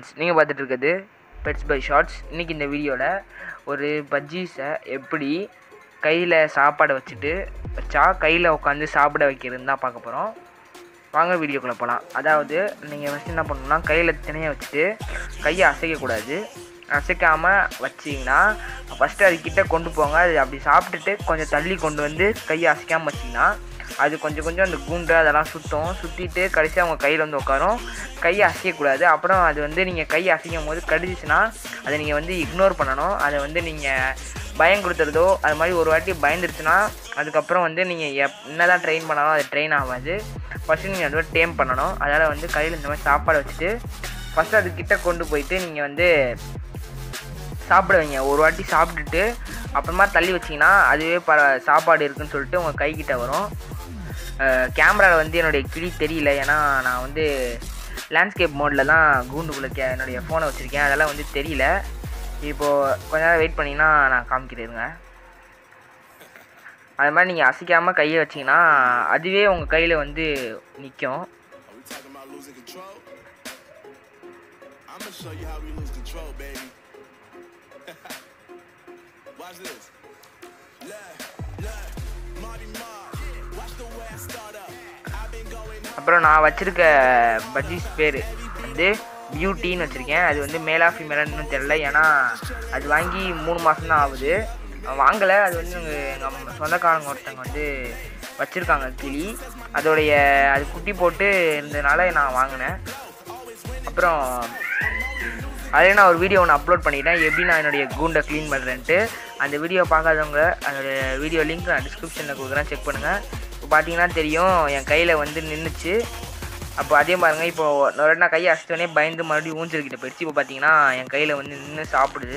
Friends நீங்கள் பார்த்துட்டு இருக்கிறது பெட்ஸ் பை ஷார்ட்ஸ் இன்றைக்கி இந்த வீடியோவில் ஒரு பஜ்ஜீஸை எப்படி கையில் சாப்பாடை வச்சுட்டு வச்சா கையில் உட்காந்து சாப்பிட வைக்கிறதுன்னு தான் பார்க்க போகிறோம் வாங்க வீடியோக்குள்ளே போகலாம் அதாவது நீங்கள் ஃபஸ்ட்டு என்ன பண்ணணும்னா கையில் திணையை வச்சுட்டு கையை அசைக்கக்கூடாது அசைக்காமல் வச்சிங்கன்னா ஃபஸ்ட்டு அது கிட்ட கொண்டு போங்க அது அப்படி சாப்பிட்டுட்டு கொஞ்சம் தள்ளி கொண்டு வந்து கையை அசைக்காமல் வச்சிங்கன்னா அது கொஞ்சம் கொஞ்சம் அந்த குண்டு அதெல்லாம் சுற்றும் சுற்றிட்டு கடைசி அவங்க கையில் வந்து உட்காரும் கையை அசைக்கக்கூடாது அப்புறம் அது வந்து நீங்கள் கையை அசைக்கும் போது கடிச்சிச்சுன்னா அதை நீங்கள் வந்து இக்னோர் பண்ணணும் அதை வந்து நீங்கள் பயம் கொடுத்துறதோ அது மாதிரி ஒரு வாட்டி பயந்துருச்சுன்னா அதுக்கப்புறம் வந்து நீங்கள் எப் என்ன தான் ட்ரெயின் பண்ணாலும் அது ட்ரெயின் ஆகாது ஃபஸ்ட்டு நீங்கள் அது டேம் பண்ணணும் அதனால் வந்து கையில் இந்த மாதிரி சாப்பாடை வச்சுட்டு ஃபஸ்ட்டு அது கிட்ட கொண்டு போயிட்டு நீங்கள் வந்து சாப்பிட வைங்க ஒரு வாட்டி சாப்பிட்டுட்டு அப்புறமா தள்ளி வச்சிங்கன்னா அதுவே பர சாப்பாடு இருக்குன்னு சொல்லிட்டு உங்கள் கைக்கிட்ட வரும் கேமராவில் வந்து என்னுடைய கிளி தெரியல ஏன்னா நான் வந்து லேண்ட்ஸ்கேப் மோடில் தான் கூண்டுக்குள்ளே கே என்னுடைய ஃபோனை வச்சுருக்கேன் அதெல்லாம் வந்து தெரியல இப்போது கொஞ்ச நேரம் வெயிட் பண்ணிங்கன்னா நான் காமிக்கிறேங்க அது மாதிரி நீங்கள் அசைக்காமல் கையை வச்சிங்கன்னா அதுவே உங்கள் கையில் வந்து நிற்கும் Are we talking about losing control? I'm gonna show you how we lose control, baby. Watch this. Look, look, Marty Mark. Watch the way I start up. I've been going hard. அப்புறம் நான் வச்சுருக்க பஜ்ஜீஸ் பேர் வந்து பியூட்டின்னு வச்சுருக்கேன் அது வந்து மேலா ஃபீமேலான்னு தெரில ஏன்னா அது வாங்கி மூணு மாதம் தான் ஆகுது வாங்கலை அது வந்து எங்கள் எங்கள் சொந்தக்காரங்க ஒருத்தவங்க வந்து வச்சுருக்காங்க கிளி அதோடைய அது குட்டி போட்டு இருந்ததுனால நான் வாங்கினேன் அப்புறம் அதில் நான் ஒரு வீடியோ ஒன்று அப்லோட் பண்ணிட்டேன் எப்படி நான் என்னுடைய கூண்டை க்ளீன் பண்ணுறேன்ட்டு அந்த வீடியோ பார்க்காதவங்க அதோட வீடியோ லிங்க் நான் டிஸ்கிரிப்ஷனில் கொடுக்குறேன் செக் பண்ணுங்கள் இப்போ பார்த்தீங்கன்னா தெரியும் என் கையில் வந்து நின்றுச்சு அப்போ அதே பாருங்க இப்போ ஒரு நான் கையை அசித்தோடனே பயந்து மறுபடியும் ஊஞ்சல்கிட்ட போயிடுச்சு இப்போ பார்த்தீங்கன்னா என் கையில் வந்து நின்று சாப்பிடுது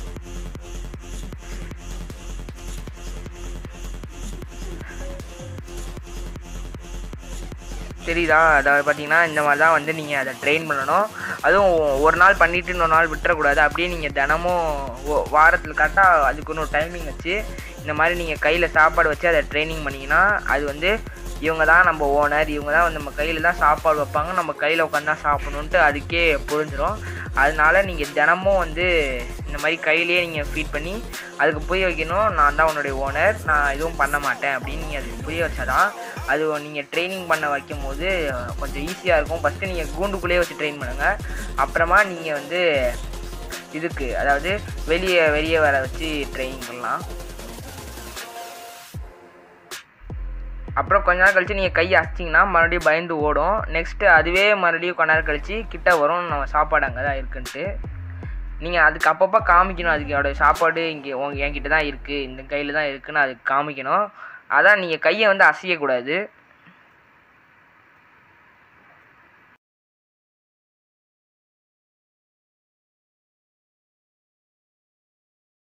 தெரியுதா அதாவது பார்த்தீங்கன்னா இந்த மாதிரி தான் வந்து நீங்கள் அதை ட்ரெயின் பண்ணணும் அதுவும் ஒரு நாள் பண்ணிவிட்டு இன்னொரு நாள் விட்டுறக்கூடாது அப்படியே நீங்கள் தினமும் ஒ- வாரத்தில் கரெக்டாக அதுக்கு இன்னொரு டைமிங் வச்சு இந்த மாதிரி நீங்கள் கையில் சாப்பாடு வச்சு அதை ட்ரைனிங் பண்ணிங்கன்னா அது வந்து இவங்க தான் நம்ம ஓனர் இவங்க தான் வந்து நம்ம கையில் தான் சாப்பாடு வைப்பாங்க நம்ம கையில் உட்காந்து தான் சாப்பிடணுன்ட்டு அதுக்கே புரிஞ்சிடும் அதனால நீங்கள் தினமும் வந்து இந்த மாதிரி கையிலேயே நீங்கள் ஃபீட் பண்ணி அதுக்கு புரிய வைக்கணும் நான் தான் உன்னுடைய ஓனர் நான் எதுவும் பண்ண மாட்டேன் அப்படின்னு நீங்கள் அதுக்கு புரிய வச்சாதான் அது நீங்கள் ட்ரைனிங் பண்ண வைக்கும் போது கொஞ்சம் ஈஸியாக இருக்கும் ஃபஸ்ட்டு நீங்கள் கூண்டுக்குள்ளேயே வச்சு ட்ரெயின் பண்ணுங்கள் அப்புறமா நீங்கள் வந்து இதுக்கு அதாவது வெளியே வெளியே வர வச்சு ட்ரைனிங் பண்ணலாம் அப்புறம் கொஞ்ச நேரம் கழிச்சு நீங்கள் கையை அசிச்சிங்கன்னா மறுபடியும் பயந்து ஓடும் நெக்ஸ்ட்டு அதுவே மறுபடியும் கொஞ்ச நேரம் கழிச்சு கிட்ட வரும் நம்ம சாப்பாடு அங்கே தான் இருக்குன்ட்டு நீங்கள் அதுக்கு அப்பப்போ காமிக்கணும் அதுக்கு அதோட சாப்பாடு இங்கே உங்க என்கிட்ட தான் இருக்குது இந்த கையில் தான் இருக்குன்னு அதுக்கு காமிக்கணும் அதான் நீங்கள் கையை வந்து அசைக்கக்கூடாது